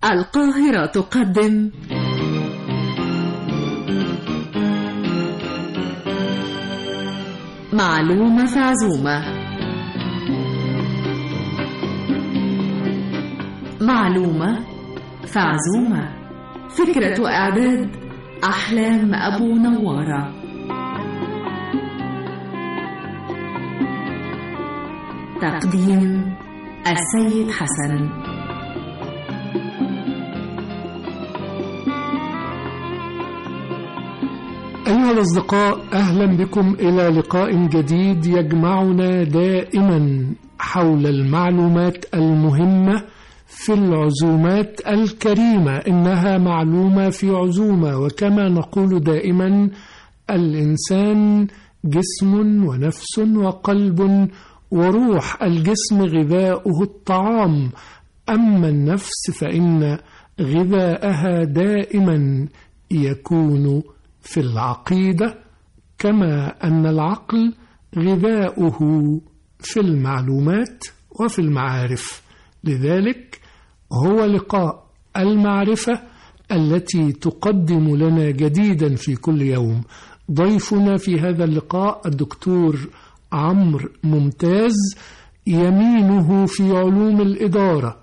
القاهرة تقدم معلومة في عزومة معلومة في عزومة فكرة إعداد أحلام أبو نوارة تقديم السيد حسن أيها الأصدقاء أهلا بكم إلى لقاء جديد يجمعنا دائما حول المعلومات المهمة في العزومات الكريمة إنها معلومة في عزومة وكما نقول دائما الإنسان جسم ونفس وقلب وروح الجسم غذاؤه الطعام أما النفس فإن غذاءها دائما يكون في العقيدة كما أن العقل غذاؤه في المعلومات وفي المعارف لذلك هو لقاء المعرفة التي تقدم لنا جديدا في كل يوم ضيفنا في هذا اللقاء الدكتور عمرو ممتاز يمينه في علوم الإدارة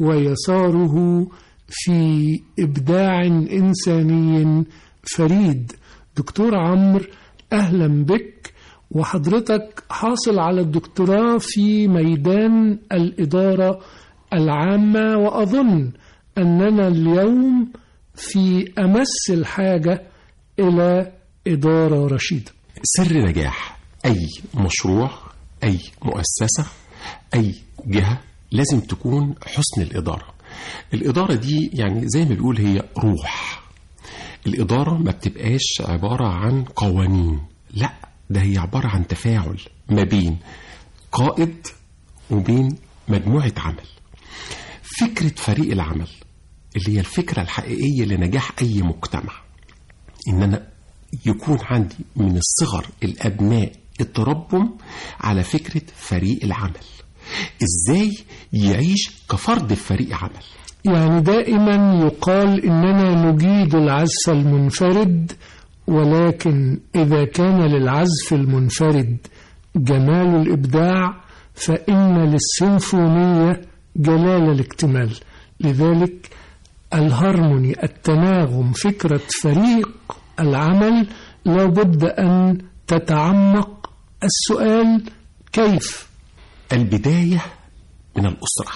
ويساره في إبداع إنساني فريد دكتور عمرو أهلا بك وحضرتك حاصل على الدكتوراه في ميدان الإدارة العامة وأظن أننا اليوم في أمس الحاجة إلى إدارة رشيدة سر نجاح أي مشروع أي مؤسسة أي جهة لازم تكون حسن الإدارة الإدارة دي يعني زي ما بيقول هي روح الإدارة ما بتبقاش عبارة عن قوانين لا ده هي عبارة عن تفاعل ما بين قائد وبين مجموعة عمل فكرة فريق العمل اللي هي الفكرة الحقيقية لنجاح أي مجتمع إن أنا يكون عندي من الصغر الأبناء اتربوا على فكرة فريق العمل إزاي يعيش كفرد في فريق عمل يعني دائما يقال إننا نجيد العزف المنفرد ولكن إذا كان للعزف المنفرد جمال الإبداع فإن للسيمفونية جلال الاكتمال لذلك الهرموني التناغم فكرة فريق العمل لابد أن تتعمق السؤال كيف البداية من الأسرة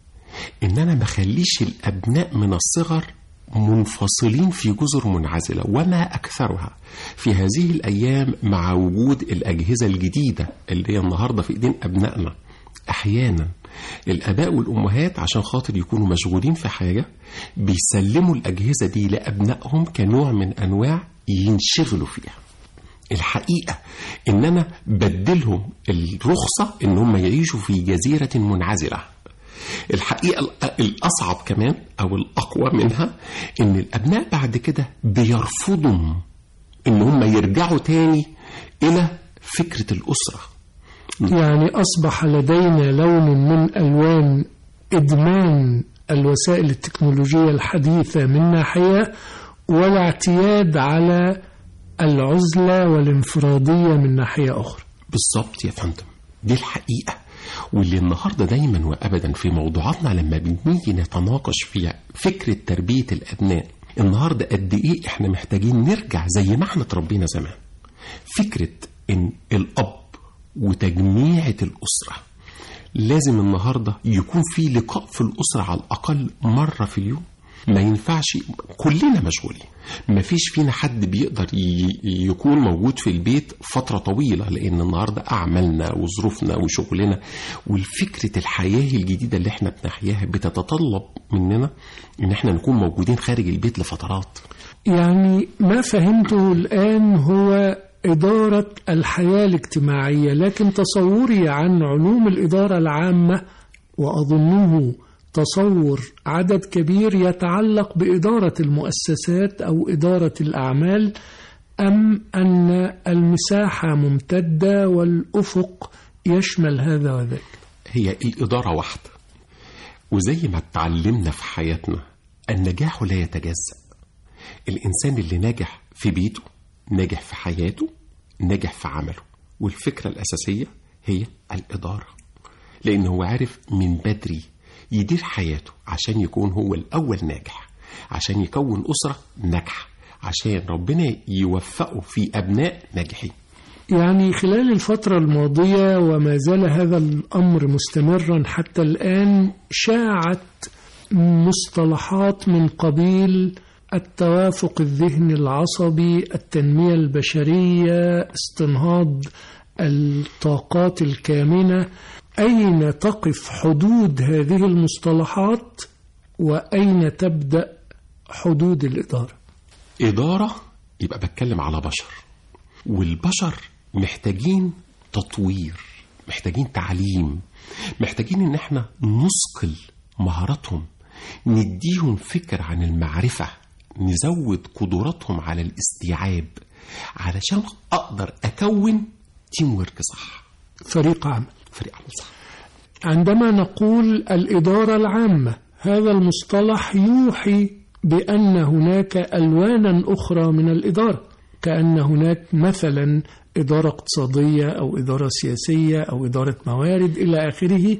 إن أنا ما أخليش الأبناء من الصغر منفصلين في جزر منعزلة وما أكثرها في هذه الأيام مع وجود الأجهزة الجديدة اللي هي النهاردة في إيدين أبنائنا أحيانا الآباء والأمهات عشان خاطر يكونوا مشغولين في حاجة بيسلموا الأجهزة دي لأبنائهم كنوع من أنواع ينشغلوا فيها الحقيقة إن أنا بدلهم الرخصة إن هم يعيشوا في جزيرة منعزلة الحقيقة الأصعب كمان أو الأقوى منها إن الأبناء بعد كده بيرفضوا إن هم يرجعوا تاني إلى فكرة الأسرة يعني أصبح لدينا لون من ألوان إدمان الوسائل التكنولوجية الحديثة من ناحية والاعتياد على العزلة والانفرادية من ناحية أخرى بالظبط يا فندم دي الحقيقة واللي النهاردة دايما وأبدا في موضوعاتنا لما بنيجي نتناقش في فكرة تربية الأبناء النهاردة قد إيه إحنا محتاجين نرجع زي ما إحنا اتربينا زمان فكرة إن الأب وتجميعة الأسرة لازم النهاردة يكون في لقاء في الأسرة على الأقل مرة في اليوم ما ينفعش كلنا مشغولين ما فيش فينا حد بيقدر يكون موجود في البيت فترة طويلة لأن النهاردة أعمالنا وظروفنا وشغلنا والفكرة الحياة الجديدة اللي احنا بنحياها بتتطلب مننا ان احنا نكون موجودين خارج البيت لفترات يعني ما فهمته الآن هو إدارة الحياة الاجتماعية لكن تصوري عن علوم الإدارة العامة وأظنه تصور عدد كبير يتعلق بإدارة المؤسسات أو إدارة الأعمال أم أن المساحة ممتدة والأفق يشمل هذا وذاك هي الإدارة واحدة وزي ما اتعلمنا في حياتنا النجاح لا يتجزأ الإنسان اللي ناجح في بيته ناجح في حياته ناجح في عمله والفكرة الأساسية هي الإدارة لأن هو عارف من بدري يدير حياته عشان يكون هو الأول ناجح عشان يكون أسرة ناجحة عشان ربنا يوفقه في أبناء ناجحين يعني خلال الفترة الماضية وما زال هذا الأمر مستمرا حتى الآن شاعت مصطلحات من قبيل التوافق الذهني العصبي التنمية البشرية استنهاض الطاقات الكامنة أين تقف حدود هذه المصطلحات وأين تبدأ حدود الإدارة إدارة يبقى بتكلم على بشر والبشر محتاجين تطوير محتاجين تعليم محتاجين ان احنا نثقل مهاراتهم نديهم فكر عن المعرفة نزود قدراتهم على الاستيعاب علشان اقدر اكون تيم ورك صح فريق عمل فريق عمل صح عندما نقول الإدارة العامة هذا المصطلح يوحي بأن هناك ألوانا أخرى من الإدارة كأن هناك مثلا إدارة اقتصادية أو إدارة سياسية أو إدارة موارد إلى آخره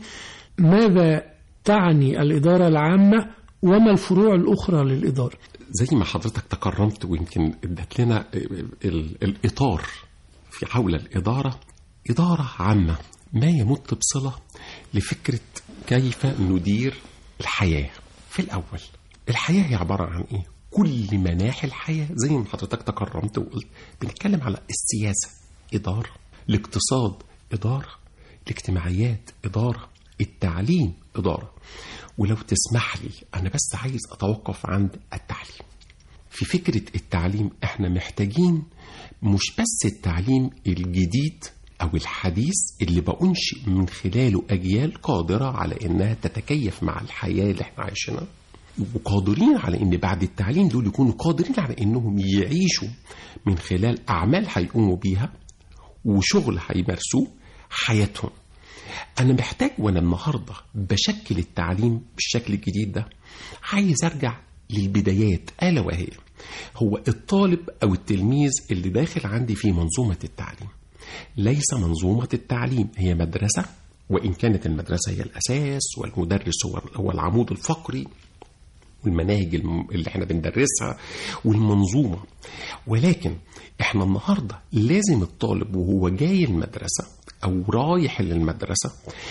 ماذا تعني الإدارة العامة وما الفروع الأخرى للإدارة زي ما حضرتك تكرمت ويمكن ادت لنا ال- الإطار في حول الإدارة إدارة عامة ما يمت بصلة لفكرة كيف ندير الحياة في الأول الحياة هي عبارة عن إيه؟ كل مناحي الحياة زي ما حضرتك تكرمت وقلت بنتكلم على السياسة إدارة الاقتصاد إدارة الاجتماعيات إدارة التعليم إدارة ولو تسمح لي أنا بس عايز أتوقف عند التعليم في فكرة التعليم احنا محتاجين مش بس التعليم الجديد أو الحديث اللي بأنشئ من خلاله أجيال قادرة على إنها تتكيف مع الحياة اللي احنا عايشينها وقادرين على إن بعد التعليم دول يكونوا قادرين على إنهم يعيشوا من خلال أعمال هيقوموا بيها وشغل هيمارسوه حياتهم أنا محتاج وأنا النهاردة بشكل التعليم بالشكل الجديد ده عايز أرجع للبدايات ألا وهي هو الطالب أو التلميذ اللي داخل عندي في منظومة التعليم ليس منظومة التعليم هي مدرسة وإن كانت المدرسة هي الأساس والمدرس هو هو العمود الفقري والمناهج الم- اللي احنا بندرسها والمنظومة ولكن احنا النهاردة لازم الطالب وهو جاي المدرسة أو رايح للمدرسة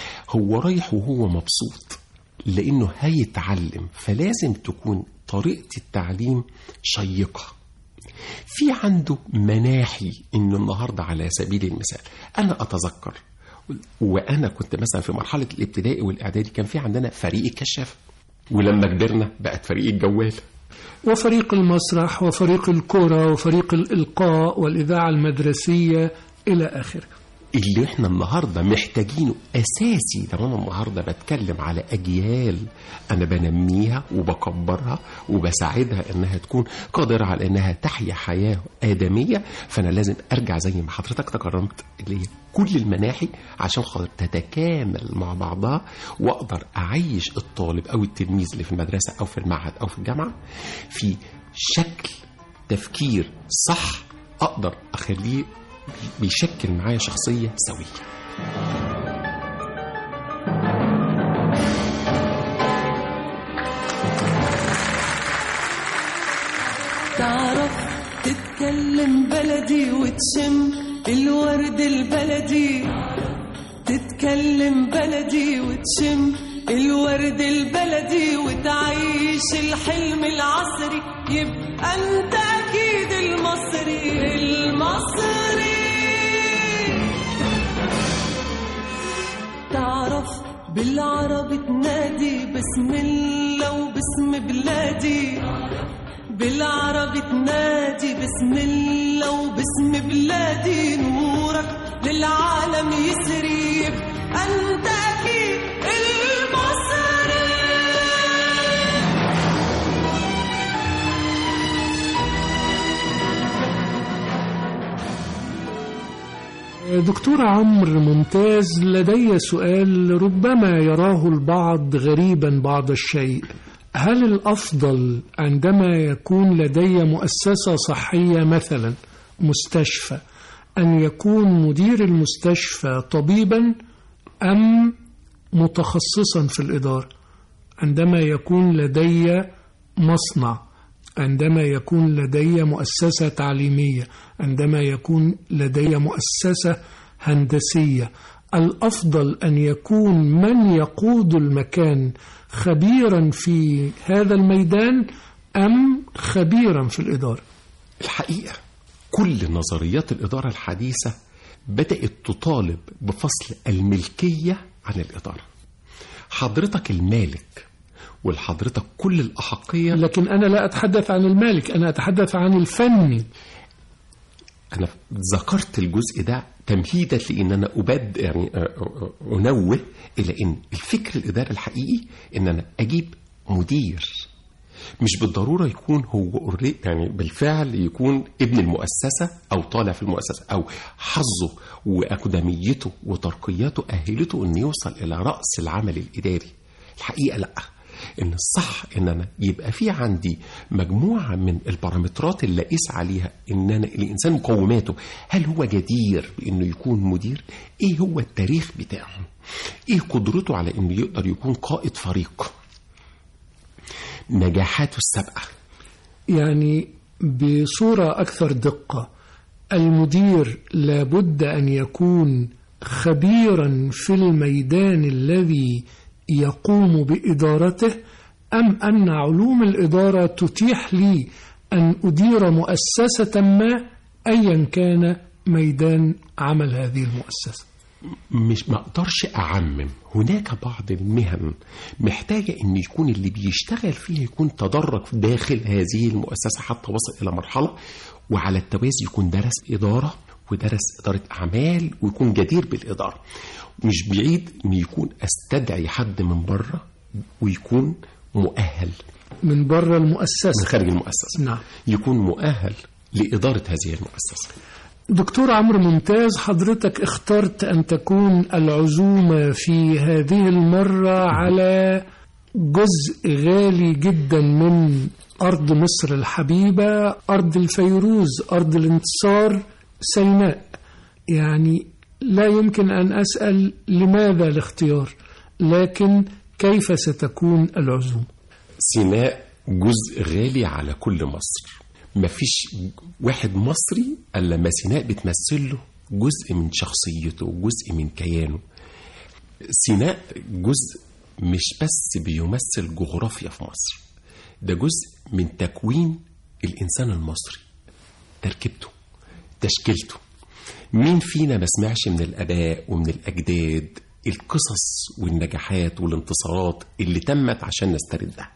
هو رايح وهو مبسوط لأنه هيتعلم فلازم تكون طريقة التعليم شيقة في عنده مناحي انه النهارده على سبيل المثال انا اتذكر وانا كنت مثلا في مرحله الابتدائي والاعدادي كان في عندنا فريق الكشاف ولما كبرنا بقت فريق الجوال وفريق المسرح وفريق الكرة وفريق الإلقاء والإذاعة المدرسية إلى آخره اللي احنا النهارده محتاجينه اساسي لو انا النهارده بتكلم على اجيال انا بنميها وبكبرها وبساعدها انها تكون قادره على انها تحيا حياه ادميه فانا لازم ارجع زي ما حضرتك تكرمت اللي هي كل المناحي عشان خاطر تتكامل مع بعضها واقدر اعيش الطالب او التلميذ اللي في المدرسه او في المعهد او في الجامعه في شكل تفكير صح اقدر اخليه بيشكل معايا شخصية سوية تعرف تتكلم بلدي وتشم الورد البلدي تتكلم بلدي وتشم الورد البلدي وتعيش الحلم العصري يبقى انت اكيد المصري المصري تعرف بالعربي تنادي بسم الله وباسم بلادي بالعربي تنادي بسم الله وباسم بلادي نورك للعالم يسري يبقى انت اكيد المصري دكتور عمرو ممتاز لدي سؤال ربما يراه البعض غريبا بعض الشيء هل الأفضل عندما يكون لدي مؤسسة صحية مثلا مستشفى أن يكون مدير المستشفى طبيبا أم متخصصا في الإدارة عندما يكون لدي مصنع عندما يكون لدي مؤسسة تعليمية عندما يكون لدي مؤسسة هندسية الأفضل أن يكون من يقود المكان خبيرا في هذا الميدان أم خبيرا في الإدارة الحقيقة كل نظريات الإدارة الحديثة بدأت تطالب بفصل الملكية عن الإدارة حضرتك المالك ولحضرتك كل الأحقية لكن أنا لا أتحدث عن المالك أنا أتحدث عن الفني أنا ذكرت الجزء ده تمهيدا لأن أنا أبد يعني أنوه إلى أن الفكر الإداري الحقيقي أن أنا أجيب مدير مش بالضرورة يكون هو يعني بالفعل يكون ابن المؤسسة أو طالع في المؤسسة أو حظه وأقدميته وترقياته أهلته أن يوصل إلى رأس العمل الإداري الحقيقة لأ ان الصح ان انا يبقى في عندي مجموعه من البارامترات اللي اقيس عليها ان انا الانسان مقوماته هل هو جدير بانه يكون مدير ايه هو التاريخ بتاعه ايه قدرته على انه يقدر يكون قائد فريق نجاحاته السابقه يعني بصوره اكثر دقه المدير لابد ان يكون خبيرا في الميدان الذي يقوم بإدارته أم أن علوم الإدارة تتيح لي أن أدير مؤسسة ما أيا كان ميدان عمل هذه المؤسسة مش ما اقدرش اعمم هناك بعض المهن محتاجه ان يكون اللي بيشتغل فيها يكون تدرج داخل هذه المؤسسه حتى وصل الى مرحله وعلى التوازي يكون درس اداره ودرس اداره اعمال ويكون جدير بالاداره مش بعيد ان يكون استدعي حد من بره ويكون مؤهل من بره المؤسسة من خارج المؤسسه نعم يكون مؤهل لاداره هذه المؤسسه دكتور عمرو ممتاز حضرتك اخترت أن تكون العزومة في هذه المرة على جزء غالي جدا من أرض مصر الحبيبة أرض الفيروز أرض الانتصار سيناء يعني لا يمكن أن أسأل لماذا الاختيار لكن كيف ستكون العزومة سيناء جزء غالي على كل مصر مفيش واحد مصري الا لما سيناء بتمثل له جزء من شخصيته جزء من كيانه سيناء جزء مش بس بيمثل جغرافيا في مصر ده جزء من تكوين الانسان المصري تركيبته تشكيلته مين فينا ما سمعش من الاباء ومن الاجداد القصص والنجاحات والانتصارات اللي تمت عشان نستردها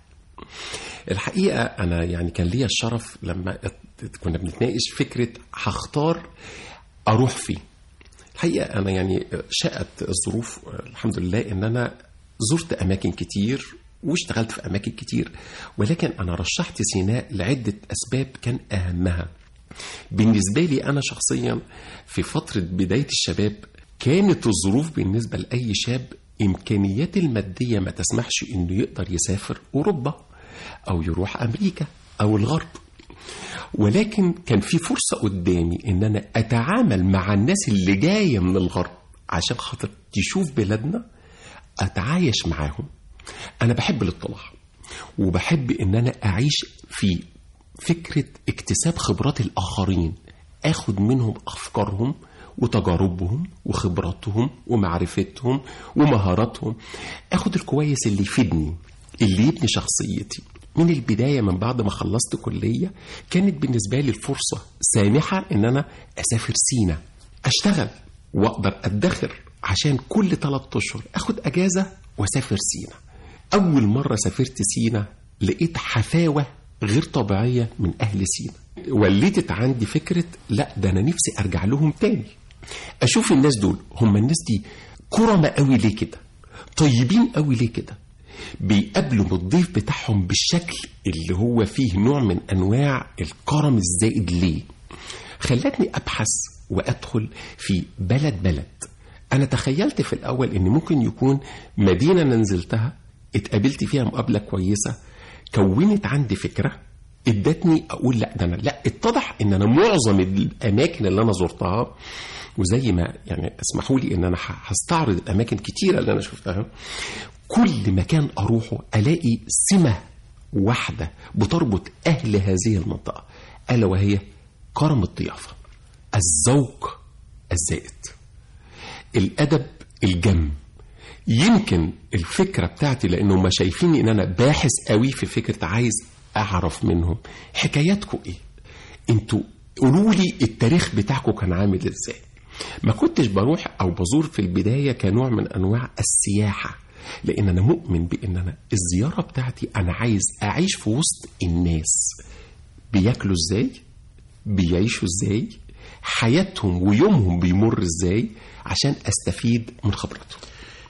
الحقيقه انا يعني كان ليا الشرف لما ات- كنا بنتناقش فكره هختار اروح فين الحقيقه انا يعني شاءت الظروف الحمد لله ان انا زرت اماكن كتير واشتغلت في اماكن كتير ولكن انا رشحت سيناء لعده اسباب كان اهمها بالنسبه لي انا شخصيا في فتره بدايه الشباب كانت الظروف بالنسبه لاي شاب امكانيات الماديه ما تسمحش انه يقدر يسافر اوروبا او يروح امريكا او الغرب ولكن كان في فرصة قدامي إن أنا أتعامل مع الناس اللي جاية من الغرب عشان خاطر تشوف بلادنا أتعايش معاهم أنا بحب الاطلاع وبحب إن أنا أعيش في فكرة اكتساب خبرات الآخرين أخد منهم أفكارهم وتجاربهم وخبراتهم ومعرفتهم ومهاراتهم أخد الكويس اللي يفيدني اللي يبني شخصيتي من البداية من بعد ما خلصت كلية كانت بالنسبة لي الفرصة سامحة إن أنا أسافر سينا أشتغل وأقدر أدخر عشان كل ثلاثة أشهر أخد أجازة وأسافر سينا أول مرة سافرت سينا لقيت حفاوة غير طبيعية من أهل سينا ولدت عندي فكرة لا ده أنا نفسي أرجع لهم تاني أشوف الناس دول هم الناس دي كرمة قوي ليه كده طيبين قوي ليه كده بيقابلوا الضيف بتاعهم بالشكل اللي هو فيه نوع من انواع الكرم الزائد ليه خلتني ابحث وادخل في بلد بلد انا تخيلت في الاول ان ممكن يكون مدينه انا نزلتها اتقابلت فيها مقابله كويسه كونت عندي فكره ادتني اقول لا ده انا لا اتضح ان انا معظم الاماكن اللي انا زرتها وزي ما يعني اسمحوا لي ان انا ه- هستعرض الاماكن كتيره اللي انا شفتها كل مكان اروحه الاقي سمه واحده بتربط اهل هذه المنطقه الا وهي كرم الضيافه الذوق الزائد الادب الجم يمكن الفكره بتاعتي لانهم شايفيني ان انا باحث قوي في فكره عايز اعرف منهم حكاياتكم ايه انتوا قولوا لي التاريخ بتاعكم كان عامل ازاي ما كنتش بروح او بزور في البدايه كنوع من انواع السياحه لان انا مؤمن بان انا الزياره بتاعتي انا عايز اعيش في وسط الناس بياكلوا ازاي بيعيشوا ازاي حياتهم ويومهم بيمر ازاي عشان استفيد من خبرتهم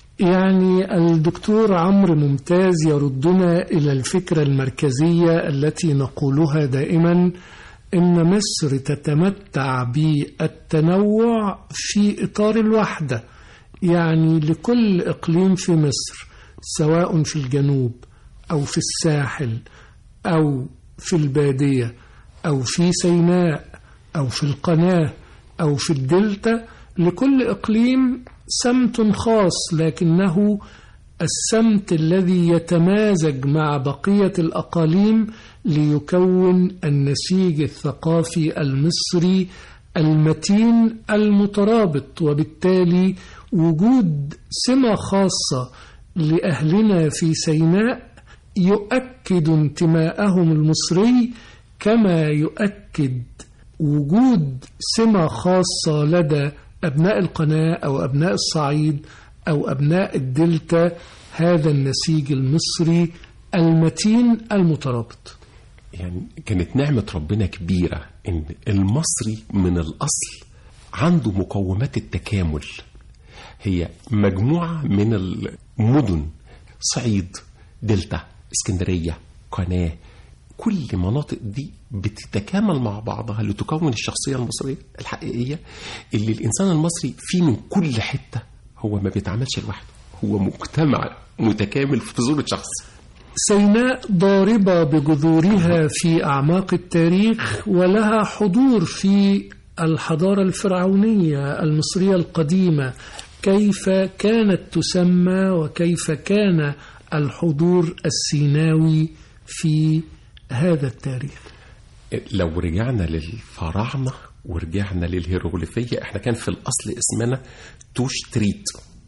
يعني الدكتور عمرو ممتاز يردنا إلى الفكرة المركزية التي نقولها دائما إن مصر تتمتع بالتنوع في إطار الوحدة يعني لكل إقليم في مصر سواء في الجنوب أو في الساحل أو في البادية أو في سيناء أو في القناة أو في الدلتا لكل إقليم سمت خاص لكنه السمت الذي يتمازج مع بقية الأقاليم ليكون النسيج الثقافي المصري المتين المترابط وبالتالي وجود سمة خاصة لأهلنا في سيناء يؤكد انتماءهم المصري كما يؤكد وجود سمة خاصة لدى أبناء القناة أو أبناء الصعيد أو أبناء الدلتا هذا النسيج المصري المتين المترابط يعني كانت نعمة ربنا كبيرة إن المصري من الأصل عنده مقومات التكامل هي مجموعة من المدن صعيد دلتا اسكندرية قناة كل مناطق دي بتتكامل مع بعضها لتكون الشخصية المصرية الحقيقية اللي الإنسان المصري فيه من كل حتة هو ما بيتعاملش لوحده هو مجتمع متكامل في صورة شخص سيناء ضاربة بجذورها في أعماق التاريخ ولها حضور في الحضارة الفرعونية المصرية القديمة كيف كانت تسمى وكيف كان الحضور السيناوي في هذا التاريخ لو رجعنا للفراعنة ورجعنا للهيروغليفية احنا كان في الأصل اسمنا توشتريت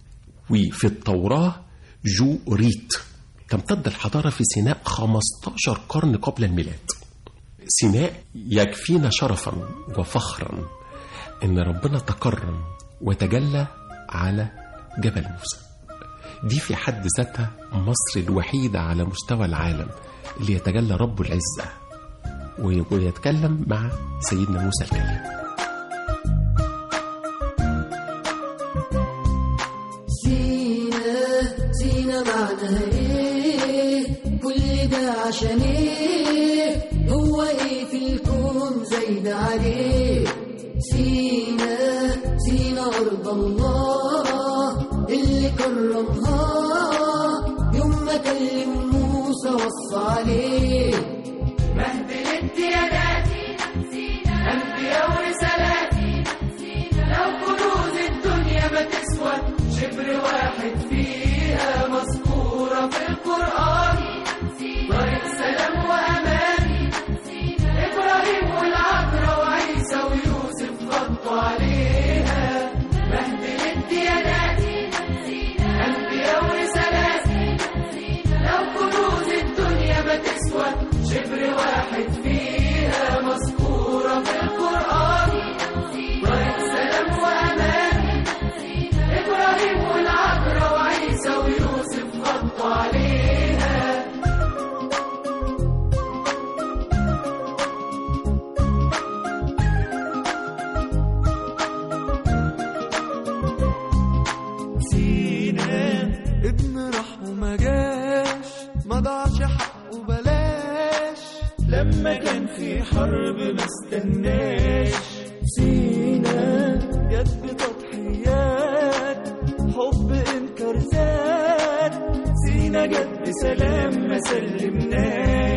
وفي التوراة جو ريت تمتد الحضارة في سيناء 15 قرن قبل الميلاد سيناء يكفينا شرفا وفخرا ان ربنا تكرم وتجلى على جبل موسى دي في حد ذاتها مصر الوحيدة على مستوى العالم اللي يتجلى رب العزة وي- ويتكلم مع سيدنا موسى الكليم سينا سينا معناها ايه كل ده عشان ايه هو ايه في الكون زايد عليه سينا سينا ارض الله اللي كرمها يوم ما كلم موسى وصى عليه بهدلت يداتي أنبياء ورسالاتي لو كنوز الدنيا ما تسوى شبر واحد فيها مذكورة في القرآن طريق سلام وأمان إبراهيم والعذراء وعيسى ويوسف غطوا عليها بهدلت يداتي أنبياء ورسالاتي لو كنوز الدنيا ما تسوى شبر واحد فيها مذكورة في القرآن طريق سلام وأمان إبراهيم والعذراء وعيسى ويوسف غطوا عليها سينا ابن راح وما جاش ما ضاعش حقه بلاش لما كان في حرب ما استناش سينا جت بتضحيات حب انكار زاد سينا جت بسلام ما سلمناش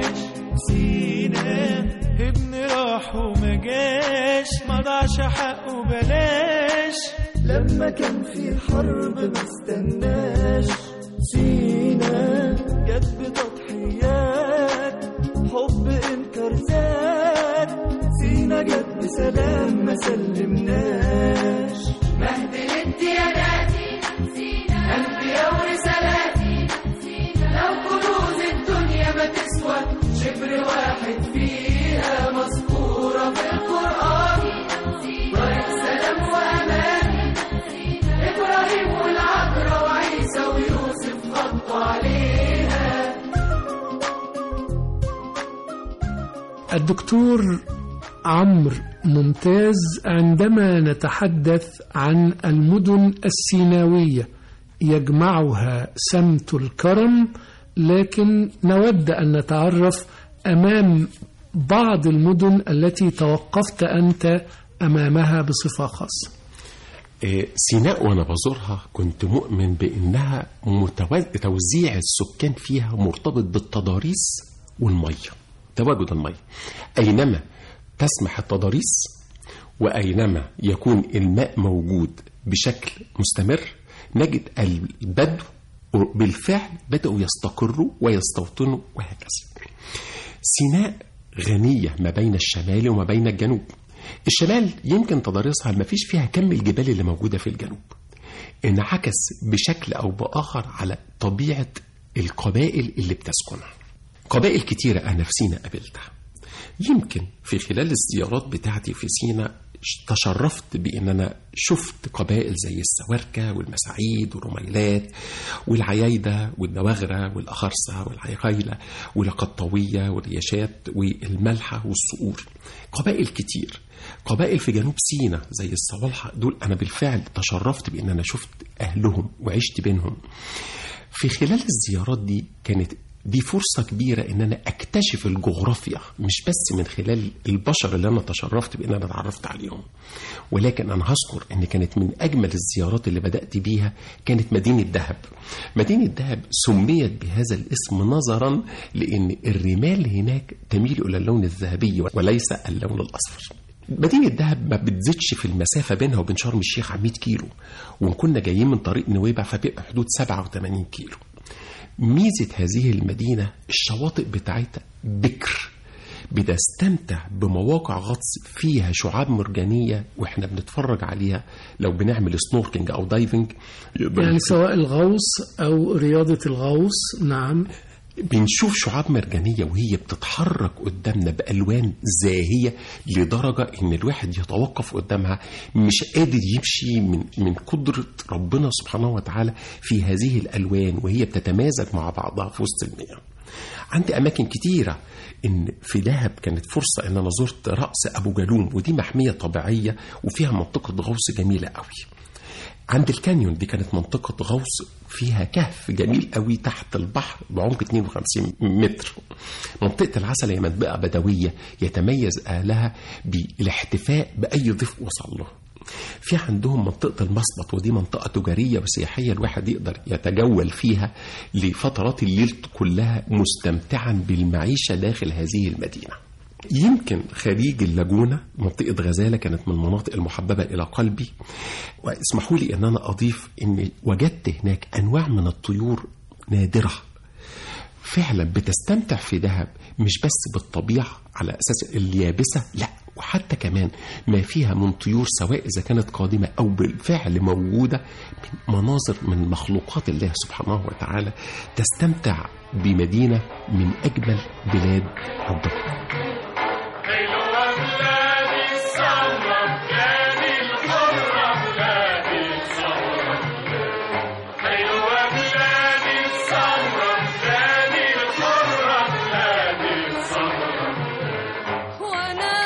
راح وما جاش ما ضاعش حقه بلاش لما كان في حرب ما استناش سينا جت بتضحيات حب انكر زاد سينا جت بسلام ما سلمناش بهدلت يداتي أنبياء ورسالاتي لو كنوز الدنيا ما تسوى شبر واحد فيها مذكورة في القرآن طريق سلام وأمان إبراهيم والعذراء وعيسى ويوسف غطوا عليها الدكتور عمرو ممتاز عندما نتحدث عن المدن السيناوية يجمعها سمت الكرم لكن نود أن نتعرف أمام بعض المدن التي توقفت أنت أمامها بصفة خاصة آه، سيناء وانا بزورها كنت مؤمن بانها متوز- توزيع السكان فيها مرتبط بالتضاريس والميه تواجد الميه اينما تسمح التضاريس واينما يكون الماء موجود بشكل مستمر نجد البدو بالفعل بداوا يستقروا ويستوطنوا وهكذا سيناء غنية ما بين الشمال وما بين الجنوب الشمال يمكن تضاريسها ما فيش فيها كم الجبال اللي موجودة في الجنوب انعكس بشكل أو بآخر على طبيعة القبائل اللي بتسكنها قبائل كتيرة أنا في سينا قابلتها يمكن في خلال الزيارات بتاعتي في سينا تشرفت بان انا شفت قبائل زي السواركه والمساعيد والرميلات والعيايده والنواغره والاخرسه والعيخيله والقطويه والرياشات والملحه والصقور قبائل كتير قبائل في جنوب سينا زي الصوالحه دول انا بالفعل تشرفت بان انا شفت اهلهم وعشت بينهم في خلال الزيارات دي كانت دي فرصة كبيرة إن أنا أكتشف الجغرافيا مش بس من خلال البشر اللي أنا تشرفت بإن أنا اتعرفت عليهم ولكن أنا هذكر إن كانت من أجمل الزيارات اللي بدأت بيها كانت مدينة دهب مدينة دهب سميت بهذا الاسم نظرا لأن الرمال هناك تميل إلى اللون الذهبي وليس اللون الأصفر مدينة دهب ما بتزيدش في المسافة بينها وبين شرم الشيخ عن 100 كيلو وإن كنا جايين من طريق نويبع فبيبقى حدود 87 كيلو ميزة هذه المدينة الشواطئ بتاعتها بكر بتستمتع بمواقع غطس فيها شعاب مرجانية واحنا بنتفرج عليها لو بنعمل سنوركينج او دايفنج يقدر يعني سواء الغوص أو رياضة الغوص نعم بنشوف شعاب مرجانية وهي بتتحرك قدامنا بألوان زاهية لدرجة إن الواحد يتوقف قدامها مش قادر يمشي من من قدرة ربنا سبحانه وتعالى في هذه الألوان وهي بتتمازج مع بعضها في وسط المياه. عندي أماكن كتيرة إن في دهب كانت فرصة إن أنا زرت رأس أبو جالوم ودي محمية طبيعية وفيها منطقة غوص جميلة قوي. عند الكانيون دي كانت منطقة غوص فيها كهف جميل قوي تحت البحر بعمق 52 متر منطقة العسل هي منطقة بدوية يتميز أهلها بالاحتفاء بأي ضيف وصل له في عندهم منطقة المصبط ودي منطقة تجارية وسياحية الواحد يقدر يتجول فيها لفترات الليل كلها مستمتعا بالمعيشة داخل هذه المدينة يمكن خليج اللاجونة منطقة غزالة كانت من المناطق المحببة إلى قلبي واسمحوا لي أن أنا أضيف أن وجدت هناك أنواع من الطيور نادرة فعلا بتستمتع في دهب مش بس بالطبيعة على أساس اليابسة لا وحتى كمان ما فيها من طيور سواء إذا كانت قادمة أو بالفعل موجودة من مناظر من مخلوقات الله سبحانه وتعالى تستمتع بمدينة من أجمل بلاد ربنا حلوة بلادي السمرة بلادي الحرة بلادي السمرة حلوة بلادي السمرة بلادي الحرة بلادي السمرة وانا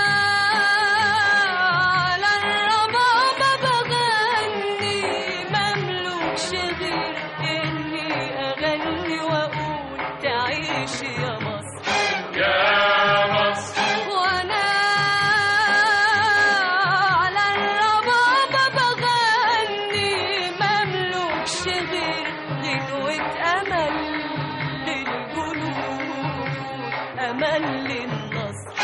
على الربابة بغني مملوكش غير اني اغني واقول تعيش يا مصر يا مصر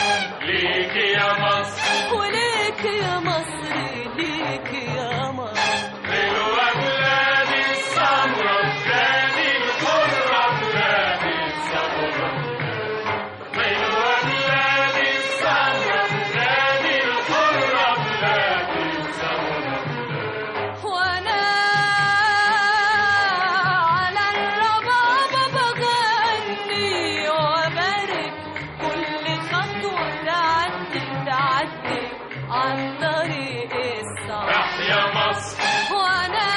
ليك يا مصر وليك يا مصر ليك يا مصر حلوة بلادي السمرة بلادي الحرة بلادي السمرة حلوة بلادي السمرة بلادي الحرة بلادي السمرة وانا على الربابة بغني وبارك كل خطوة تعدي تعدي عن طريق الصعب تحيا مصر وانا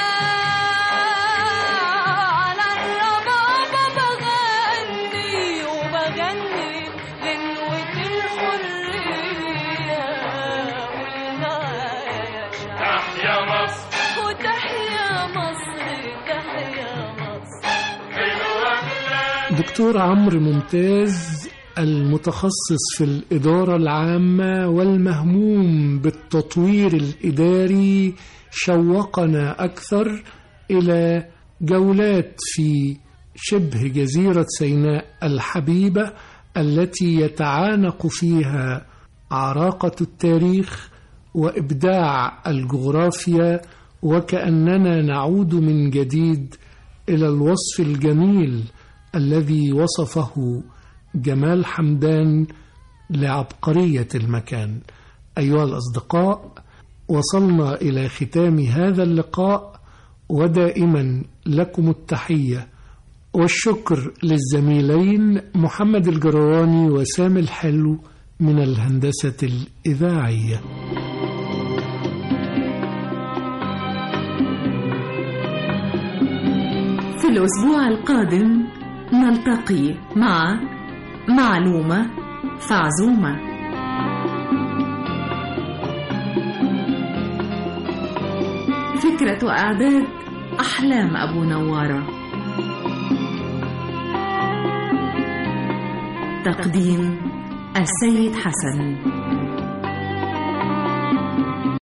على الربابة بغني وبغني غنوة الحرية قلنا يا شعب تحيا مصر وتحيا مصر تحيا مصر حلوة بلادي دكتور عمرو ممتاز المتخصص في الإدارة العامة والمهموم بالتطوير الإداري شوقنا أكثر إلى جولات في شبه جزيرة سيناء الحبيبة التي يتعانق فيها عراقة التاريخ وإبداع الجغرافيا وكأننا نعود من جديد إلى الوصف الجميل الذي وصفه جمال حمدان لعبقرية المكان أيها الأصدقاء وصلنا إلى ختام هذا اللقاء ودائما لكم التحية والشكر للزميلين محمد الجرواني وسامي الحلو من الهندسة الإذاعية في الأسبوع القادم نلتقي مع معلومة فعزومة فكرة وإعداد أحلام أبو نوارة تقديم السيد حسن